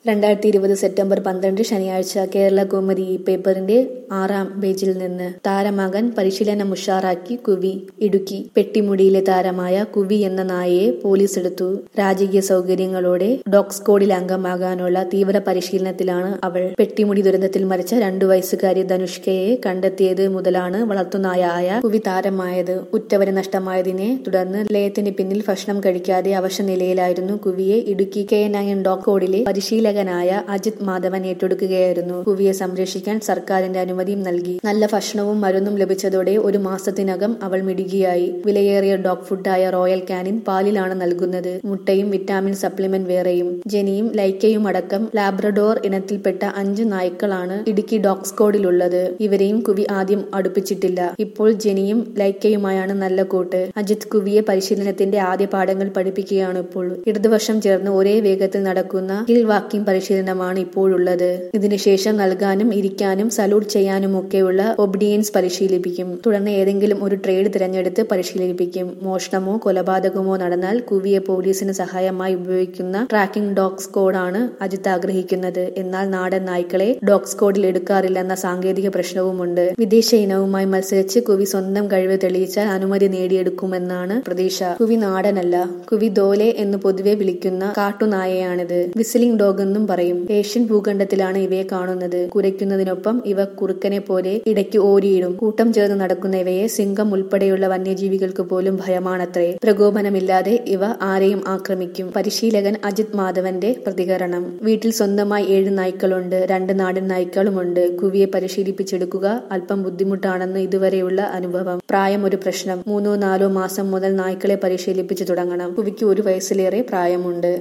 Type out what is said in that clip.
രണ്ടായിരത്തി ഇരുപത് സെപ്റ്റംബർ പന്ത്രണ്ട് ശനിയാഴ്ച കേരള കൗമുദി ഈ പേപ്പറിന്റെ ആറാം പേജിൽ നിന്ന് താരമാകാൻ പരിശീലനം ഉഷാറാക്കി കുവി ഇടുക്കി പെട്ടിമുടിയിലെ താരമായ കുവി എന്ന നായയെ പോലീസ് എടുത്തു രാജകീയ സൗകര്യങ്ങളോടെ ഡോഗ് സ്ക്വാഡിൽ അംഗമാകാനുള്ള തീവ്ര പരിശീലനത്തിലാണ് അവൾ പെട്ടിമുടി ദുരന്തത്തിൽ മരിച്ച രണ്ടു വയസ്സുകാരി ധനുഷ്കയെ കണ്ടെത്തിയത് മുതലാണ് വളർത്തുനായായ കുവി താരമായത് ഉറ്റവരെ നഷ്ടമായതിനെ തുടർന്ന് ലയത്തിന് പിന്നിൽ ഭക്ഷണം കഴിക്കാതെ അവശനിലയിലായിരുന്നു കുവിയെ ഇടുക്കി കെ നയൻ ഡോഗ് സ്ക്വാഡിലെ പരിശീലകനായ അജിത് മാധവൻ ഏറ്റെടുക്കുകയായിരുന്നു കുവിയെ സംരക്ഷിക്കാൻ സർക്കാരിന്റെ അനുമതിയും നൽകി നല്ല ഭക്ഷണവും മരുന്നും ലഭിച്ചതോടെ ഒരു മാസത്തിനകം അവൾ മിടുകിയായി വിലയേറിയ ഡോഗ് ഫുഡായ റോയൽ കാനിൻ പാലിലാണ് നൽകുന്നത് മുട്ടയും വിറ്റാമിൻ സപ്ലിമെന്റ് വേറെയും ജെനിയും ലൈക്കയും അടക്കം ലാബ്രഡോർ ഇനത്തിൽപ്പെട്ട അഞ്ച് നായ്ക്കളാണ് ഇടുക്കി ഡോഗ് സ്ക്വാഡിലുള്ളത് ഇവരെയും കുവി ആദ്യം അടുപ്പിച്ചിട്ടില്ല ഇപ്പോൾ ജെനിയും ലൈക്കയുമായാണ് നല്ല കൂട്ട് അജിത് കുവിയെ പരിശീലനത്തിന്റെ ആദ്യ പാഠങ്ങൾ പഠിപ്പിക്കുകയാണ് ഇപ്പോൾ ഇടതുവശം ചേർന്ന് ഒരേ വേഗത്തിൽ നടക്കുന്ന ഹിൽ വാക്കിംഗ് പരിശീലനമാണ് ഇപ്പോഴുള്ളത് ഇതിനുശേഷം നൽകാനും ഇരിക്കാനും സല്യൂട്ട് ചെയ്യാനുമൊക്കെയുള്ള ഒബിഡിയൻസ് പരിശീലിപ്പിക്കും തുടർന്ന് ഏതെങ്കിലും ഒരു ട്രേഡ് തിരഞ്ഞെടുത്ത് പരിശീലിപ്പിക്കും മോഷണമോ കൊലപാതകമോ നടന്നാൽ കുവിയെ പോലീസിന് സഹായമായി ഉപയോഗിക്കുന്ന ട്രാക്കിംഗ് ഡോഗ് സ്ക്വാഡാണ് അജിത്ത് ആഗ്രഹിക്കുന്നത് എന്നാൽ നാടൻ നായ്ക്കളെ ഡോഗ് സ്ക്വാഡിൽ എടുക്കാറില്ലെന്ന സാങ്കേതിക പ്രശ്നവുമുണ്ട് വിദേശ ഇനവുമായി മത്സരിച്ച് കുവി സ്വന്തം കഴിവ് തെളിയിച്ചാൽ അനുമതി നേടിയെടുക്കുമെന്നാണ് പ്രതീക്ഷ കുവി നാടനല്ല കുവി ദോലെ എന്ന് പൊതുവെ വിളിക്കുന്ന കാട്ടുനായയാണിത് വിസിലിംഗ് ഡോഗ് എന്നും പറയും ഏഷ്യൻ ഭൂഖണ്ഡത്തിലാണ് ഇവയെ കാണുന്നത് കുരയ്ക്കുന്നതിനൊപ്പം ഇവ കുറുക്കനെ പോലെ ഇടയ്ക്ക് ഓരിയിടും കൂട്ടം ചേർന്ന് നടക്കുന്ന ഇവയെ സിംഹം ഉൾപ്പെടെയുള്ള വന്യജീവികൾക്ക് പോലും ഭയമാണത്രേ പ്രകോപനമില്ലാതെ ഇവ ആരെയും ആക്രമിക്കും പരിശീലകൻ അജിത് മാധവന്റെ പ്രതികരണം വീട്ടിൽ സ്വന്തമായി ഏഴ് നായ്ക്കളുണ്ട് രണ്ട് നാടൻ നായ്ക്കളുമുണ്ട് കുവിയെ പരിശീലിപ്പിച്ചെടുക്കുക അല്പം ബുദ്ധിമുട്ടാണെന്ന് ഇതുവരെയുള്ള അനുഭവം പ്രായം ഒരു പ്രശ്നം മൂന്നോ നാലോ മാസം മുതൽ നായ്ക്കളെ പരിശീലിപ്പിച്ചു തുടങ്ങണം കുവിക്ക് ഒരു വയസ്സിലേറെ പ്രായമുണ്ട്